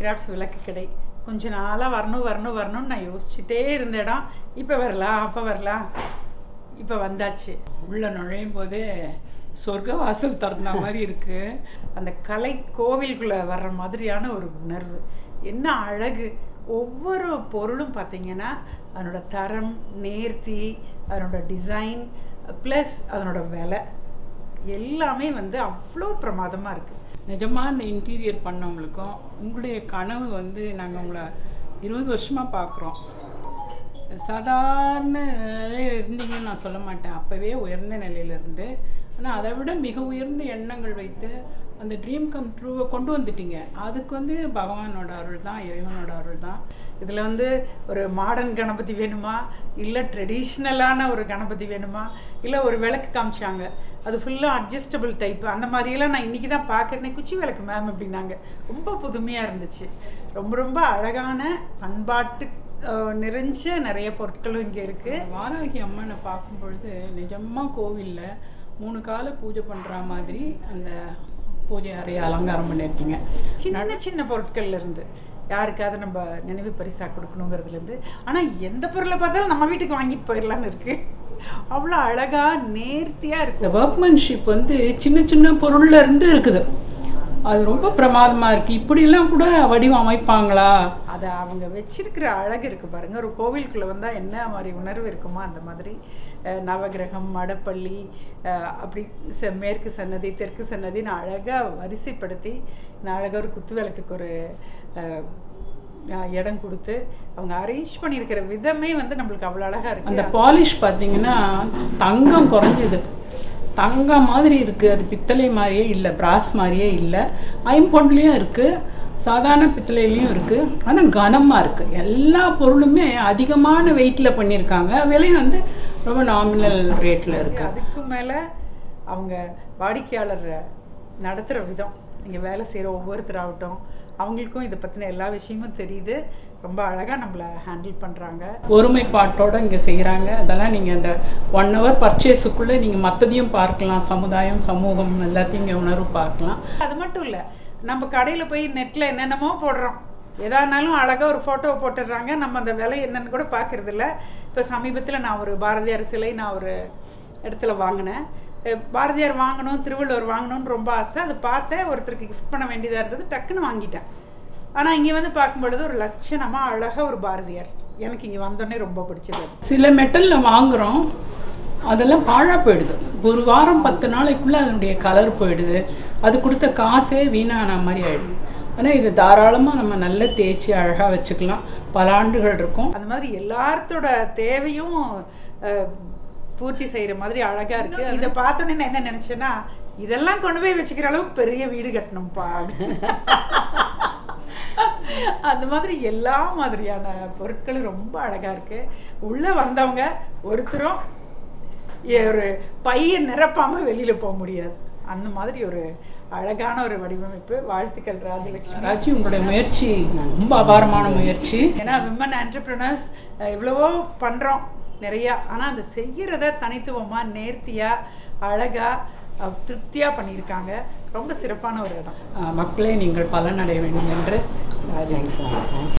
Crafts விளக்கு கடை கொஞ்ச நாளாக வரணும் வரணும் வரணும்னு நான் யோசிச்சுட்டே இருந்த இடம் இப்போ வரலாம் அப்போ வரலாம் இப்போ வந்தாச்சு உள்ளே நுழையும் போதே சொர்க்க வாசல் திறந்த மாதிரி இருக்கு அந்த கலை கோவிலுக்குள்ளே வர்ற மாதிரியான ஒரு உணர்வு என்ன அழகு ஒவ்வொரு பொருளும் பார்த்தீங்கன்னா அதனோட தரம் நேர்த்தி அதனோட டிசைன் ப்ளஸ் அதனோட விலை எல்லாமே வந்து அவ்வளோ பிரமாதமாக இருக்குது நிஜமாக இந்த இன்டீரியர் பண்ணவங்களுக்கும் உங்களுடைய கனவு வந்து நாங்கள் உங்களை இருபது வருஷமாக பார்க்குறோம் சாதாரண நிலையில் இருந்தீங்கன்னு நான் சொல்ல மாட்டேன் அப்போவே உயர்ந்த நிலையில இருந்து ஆனால் அதை விட மிக உயர்ந்த எண்ணங்கள் வைத்து அந்த ட்ரீம் கம் ட்ரூவை கொண்டு வந்துட்டீங்க அதுக்கு வந்து பகவானோட அருள் தான் இறைவனோட அருள் தான் இதில் வந்து ஒரு மாடர்ன் கணபதி வேணுமா இல்லை ட்ரெடிஷ்னலான ஒரு கணபதி வேணுமா இல்லை ஒரு விளக்கு காமிச்சாங்க அது ஃபுல்லாக அட்ஜஸ்டபிள் டைப் அந்த மாதிரியெல்லாம் நான் இன்றைக்கி தான் பார்க்குறேன் குச்சி விளக்கு மேம் அப்படின்னாங்க ரொம்ப புதுமையாக இருந்துச்சு ரொம்ப ரொம்ப அழகான பண்பாட்டு அஹ், நிறைஞ்ச நிறைய பொருட்களும் இங்கே இருக்குது வாராகி அம்மனை பார்க்கும் பொழுது நிஜமாக கோவிலில் மூணு கால பூஜை பண்ணுற மாதிரி அந்த பூஜை அறையை அலங்காரம் பண்ணியிருக்கீங்க சின்ன சின்ன பொருட்கள்ல இருந்து யாருக்காவது நம்ம நினைவு பரிசா கொடுக்கணுங்கிறதுலேருந்து ஆனால் எந்த பொருளை பார்த்தாலும் நம்ம வீட்டுக்கு வாங்கிட்டு போயிடலான்னு இருக்கு அவ்வளோ அழகா நேர்த்தியாக இருக்கு இந்த ஒர்க்மேன்ஷிப் வந்து சின்ன சின்ன பொருள்ல இருந்து இருக்குது அது ரொம்ப பிரமாதமாக இருக்குது இப்படிலாம் கூட வடிவம் அமைப்பாங்களா அதை அவங்க வச்சிருக்கிற அழகு இருக்கு பாருங்க ஒரு கோவிலுக்குள்ள வந்தா என்ன மாதிரி உணர்வு இருக்குமோ அந்த மாதிரி அஹ், நவகிரகம் மடப்பள்ளி அஹ், அப்படி செ- மேற்கு சன்னதி தெற்கு சன்னதின்னு அழகா வரிசைப்படுத்தி நான் அழகா ஒரு குத்து விளக்குக்கு ஒரு அஹ், அஹ், இடம் கொடுத்து அவங்க அரேஞ்ச் பண்ணியிருக்கிற விதமே வந்து நம்மளுக்கு அவ்வளோ அழகா அந்த இருக்கு பாலிஷ் பார்த்தீங்கன்னா தங்கம் குறைஞ்சது தங்கம் மாதிரி இருக்குது அது பித்தளை மாதிரியே இல்லை பிராஸ் மாதிரியே இல்லை ஐம்பொன்லேயும் இருக்குது சாதாரண பித்தளையிலையும் இருக்குது ஆனால் கனமாக இருக்குது எல்லா பொருளுமே அதிகமான வெயிட்டில் பண்ணியிருக்காங்க விலை வந்து ரொம்ப நாமினல் ரேட்டில் இருக்குது அதுக்கு மேல அவங்க வாடிக்கையாளர் நடத்துகிற விதம் இங்கே வேலை செய்கிற ஒவ்வொருத்தராகட்டும் அவங்களுக்கும் இதை பற்றின எல்லா விஷயமும் தெரியுது ரொம்ப அழகாக நம்மளை ஹேண்டில் பண்ணுறாங்க ஒருமைப்பாட்டோட இங்கே செய்கிறாங்க அதெல்லாம் நீங்கள் அந்த ஒன் ஹவர் பர்ச்சேஸுக்குள்ளே நீங்கள் மற்றதையும் பார்க்கலாம் சமுதாயம் சமூகம் எல்லாத்தையும் இங்கே உணர்வு பார்க்கலாம் அது மட்டும் இல்லை நம்ம கடையில் போய் நெட்டில் என்னென்னமோ போடுறோம் எதானாலும் அழகாக ஒரு ஃபோட்டோவை போட்டுடுறாங்க நம்ம அந்த விலை என்னன்னு கூட பார்க்கறது இல்ல இப்போ சமீபத்தில் நான் ஒரு பாரதியார் சிலை நான் ஒரு இடத்துல வாங்கினேன் அஹ் பாரதியார் வாங்கணும் திருவள்ளுவர் வாங்கணும்னு ரொம்ப ஆசை அதை பார்த்தேன் ஒருத்தருக்கு கிஃப்ட் பண்ண வேண்டியதாக இருந்தது டக்குன்னு வாங்கிட்டேன் ஆனால் இங்கே வந்து பார்க்கும் பொழுது ஒரு லட்சணமாக அழகாக ஒரு பாரதியார் எனக்கு இங்கே வந்தோடனே ரொம்ப பிடிச்சது அது. சில மெட்டலில் வாங்குகிறோம் அதெல்லாம் பாழாக போயிடுது ஒரு வாரம் பத்து நாளைக்குள்ளே அதனுடைய கலர் போயிடுது அது கொடுத்த காசே வீணான மாதிரி ஆயிடுது ஆனால் இது தாராளமாக நம்ம நல்லா தேய்ச்சி அழகாக வச்சுக்கலாம் பல ஆண்டுகள் இருக்கும் அந்த மாதிரி எல்லாத்தோட தேவையும் அஹ், பூர்த்தி செய்யற மாதிரி அழகா இருக்கு இதை பார்த்தோன்னே நான் என்ன நினைச்சேன்னா இதெல்லாம் கொண்டு போய் வச்சுக்கிற அளவுக்கு பெரிய வீடு கட்டணும்ப்பா அந்த மாதிரி எல்லா மாதிரியான பொருட்களும் ரொம்ப அழகா இருக்கு உள்ள வந்தவங்க ஒருத்தரும் எ- ஒரு பைய நிரப்பாம வெளியில போக முடியாது அந்த மாதிரி ஒரு அழகான ஒரு வடிவமைப்பு வாழ்த்துக்கள் ராஜலட்சுமி ராஜி உங்களுடைய முயற்சி ரொம்ப அபாரமான முயற்சி ஏன்னா விமன் ஆண்டர்பிரினர்ஸ் எவ்வளவோ பண்ணுறோம் நிறையா ஆனால் அந்த செய்கிறத தனித்துவமாக நேர்த்தியாக அழகாக திருப்தியாக பண்ணியிருக்காங்க ரொம்ப சிறப்பான ஒரு இடம் அஹ், மக்களே நீங்கள் பலனடைய வேண்டும் என்று ராஜா